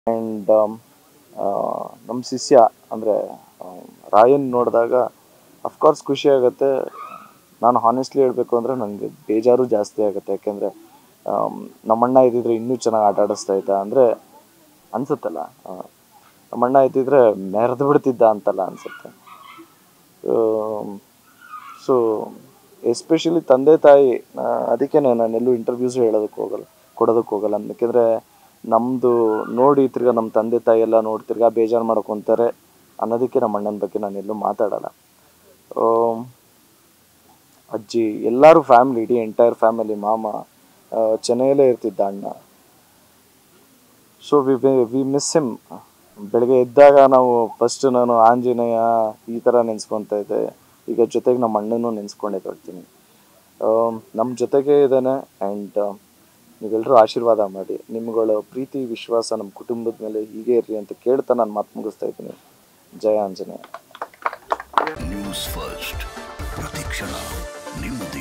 and ನಮ್ಮ ಶಿಷ್ಯ ಅಂದರೆ ರಾಯನ್ ನೋಡಿದಾಗ ಅಫ್ಕೋರ್ಸ್ ಖುಷಿ ಆಗುತ್ತೆ ನಾನು ಹಾನೆಸ್ಟ್ಲಿ ಹೇಳಬೇಕು ಅಂದರೆ ನನಗೆ ಬೇಜಾರು ಜಾಸ್ತಿ ಆಗುತ್ತೆ ಯಾಕೆಂದರೆ ನಮ್ಮಣ್ಣ ಇದ್ದಿದ್ರೆ ಇನ್ನೂ ಚೆನ್ನಾಗಿ ಆಟ ಆಡಿಸ್ತಾ ಇದ್ದ ಅಂದರೆ ಅನ್ಸುತ್ತಲ್ಲ ಆ, ನಮ್ಮಣ್ಣ ಇದ್ದಿದ್ರೆ ಮೆರೆದು ಬಿಡ್ತಿದ್ದ ಅಂತಲ್ಲ ಅನ್ಸುತ್ತೆ ಸೊ ಎಸ್ಪೆಷಲಿ ತಂದೆ ತಾಯಿ ಆ, ಅದಕ್ಕೆ ನಾನು ಎಲ್ಲೂ ಇಂಟರ್ವ್ಯೂಸ್ ಹೇಳೋದಕ್ಕೆ ಹೋಗಲ್ಲ ಕೊಡೋದಕ್ಕೆ ಹೋಗಲ್ಲ ಯಾಕೆಂದರೆ ನಮ್ಮದು ನೋಡಿ ತಿರ್ಗಾ ನಮ್ಮ ತಂದೆ ತಾಯಿ ಎಲ್ಲ ನೋಡಿ ತಿರ್ಗಾ ಬೇಜಾರು ಮಾಡ್ಕೊತಾರೆ ಅನ್ನೋದಕ್ಕೆ ನಮ್ಮ ಅಣ್ಣನ ಬಗ್ಗೆ ನಾನು ಎಲ್ಲೂ ಮಾತಾಡಲ್ಲ ಆಮ್, ಅಜ್ಜಿ ಎಲ್ಲರೂ ಫ್ಯಾಮಿಲಿ ಇಡೀ ಎಂಟೈರ್ ಫ್ಯಾಮಿಲಿ ಮಾಮ ಆ, ಚೆನ್ನೈಯಲ್ಲೇ ಇರ್ತಿದ್ದ ಅಣ್ಣ so we we miss him ಬೆಳಗ್ಗೆ ಎದ್ದಾಗ ನಾವು ಫಸ್ಟ್ ನಾನು ಆಂಜನೇಯ ಈ ಥರ ನೆನೆಸ್ಕೊತಾ ಇದ್ದೆ ಈಗ ಜೊತೆಗೆ ನಮ್ಮ ಅಣ್ಣನೂ ನೆನೆಸ್ಕೊಂಡೇ ಬರ್ತೀನಿ ನಮ್ಮ ಜೊತೆಗೆ ಇದ್ದಾನೆ ಆ್ಯಂಡ್ ನೀವೆಲ್ಲರೂ ಆಶೀರ್ವಾದ ಮಾಡಿ ನಿಮ್ಗಳ ಪ್ರೀತಿ ವಿಶ್ವಾಸ ನಮ್ಮ ಕುಟುಂಬದ ಮೇಲೆ ಹೀಗೆ ಇರಲಿ ಅಂತ ಕೇಳ್ತಾ ನಾನು ಮಾತು ಮುಗಿಸ್ತಾ ಇದ್ದೀನಿ ಜಯ ಆಂಜನೇಯ ನ್ಯೂಸ್ ಫಸ್ಟ್ ಪ್ರತಿಕ್ಷಣ ನಿಮ್ಮದೇ